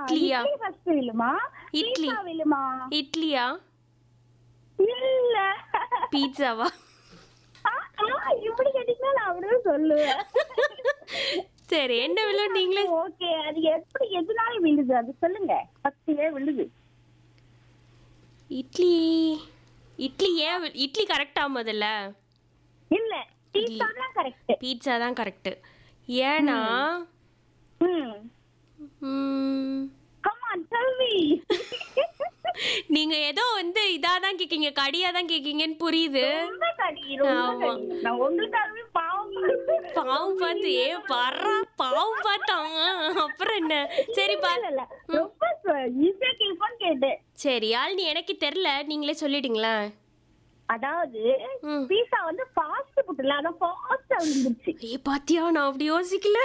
இட்லியா இட்லி ஃபர்ஸ்ட் விழுமா இட்லி. பீஸா விழுமா இட்லியா இல்ல பீட்சாவா ஆ, ஆ, இப்படி கேட்டீங்கன்னா நான் அப்படியே சொல்லுவேன் சரி என்ன விழும் நீங்களே ஓகே அது எப்படி எதுனால விழுது அது சொல்லுங்க ஃபர்ஸ்ட்லயே விழுது இட்லி இட்லி ஏன் வி- இட்லி கரெக்டா முதல்ல இல்ல பீஸா தான் கரெக்ட் பீட்சா தான் கரெக்ட் ஏன்னா ம் ம், கம் ஆன் டெல் மீ நீங்க ஏதோ வந்து இதா தான் கேக்கீங்க கடியா தான் கேக்கீங்கன்னு புரியுது ரொம்ப கடி ரொம்ப ஆமா. கடி நான் உங்களுக்காகவே பாவம் பாவம் பார்த்து ஏ பர்றா பாவம் பார்த்தான் அப்புறம் என்ன சரி பா இல்ல, இல்ல, ரொம்ப ஈஸியா கேட்போன்னு கேட்டேன் சரி யாழ்னி எனக்கு தெரியல நீங்களே சொல்லிடுங்களா அதாவது ம். பீஸா வந்து ஃபாஸ்ட் ஃபுட்ல அதான் ஃபாஸ்டா வந்துருச்சு ஏ பாத்தியா நான் அப்படி யோசிக்கல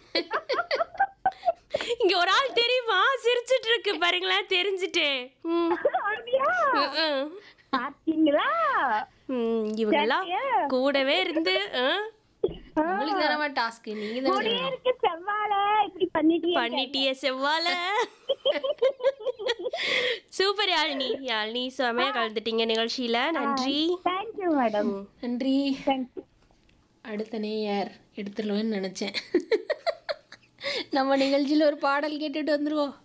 இங்க ஒரு ஆள் தெரியுமா சிரிச்சிட்டு இருக்கு பாருங்களேன் தெரிஞ்சுட்டு ம். அப்படியா ம், ம். பாத்தீங்களா ம், இவங்கெல்லாம் சரியா? கூடவே இருந்து ஆ, உங்களுக்கு தானே டாஸ்க் நீங்க தானே கூடயே இருக்கு செவ்வாழை இப்படி பண்ணிட்டீங்க பண்ணிட்டிய செவ்வால சூப்பர் யாழ்னி யாழ்னி செமையா கலந்துட்டீங்க நிகழ்ச்சியில நன்றி தேங்க்யூ மேடம் நன்றி தேங்க்யூ அடுத்த நேயர் எடுத்துடலாம்னு நினைச்சேன் நம்ம நிகழ்ச்சியில் ஒரு பாடல் கேட்டுட்டு வந்துருவோம்